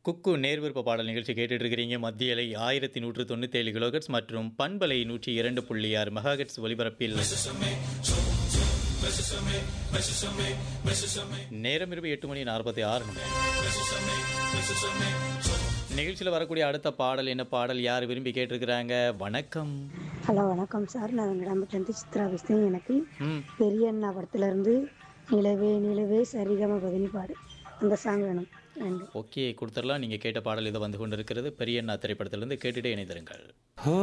குக்கு நேர்விருப்ப பாடல் நிகழ்ச்சி கேட்டுட்டு இருக்கிறீங்க மத்திய அலை ஆயிரத்தி நூற்று தொண்ணூத்தேழு கிலோகட்ஸ் மற்றும் பண்பலை நூற்றி இரண்டு புள்ளி ஆறு மெகாஹெட்ஸ் ஒலிபரப்பில் நேரம் இரவு எட்டு மணி நாற்பத்தி ஆறு நிமிடம் நிகழ்ச்சியில் வரக்கூடிய அடுத்த பாடல் என்ன பாடல் யார் விரும்பி கேட்டிருக்கிறாங்க வணக்கம் ஹலோ வணக்கம் சார் நான் இடம்புலேருந்து சித்ரா பேசுகிறேன் எனக்கு ம் பெரிய அண்ணா படத்துலேருந்து நிலவே நிலவே சரிகம பதினி பாடு அந்த சாங் வேணும் நன்றி ஓகே கொடுத்துடலாம் நீங்கள் கேட்ட பாடல் இது வந்து கொண்டிருக்கிறது பெரியண்ணா திரைப்படத்திலிருந்து கேட்டுட்டே இணைந்திருங்கள் ஓ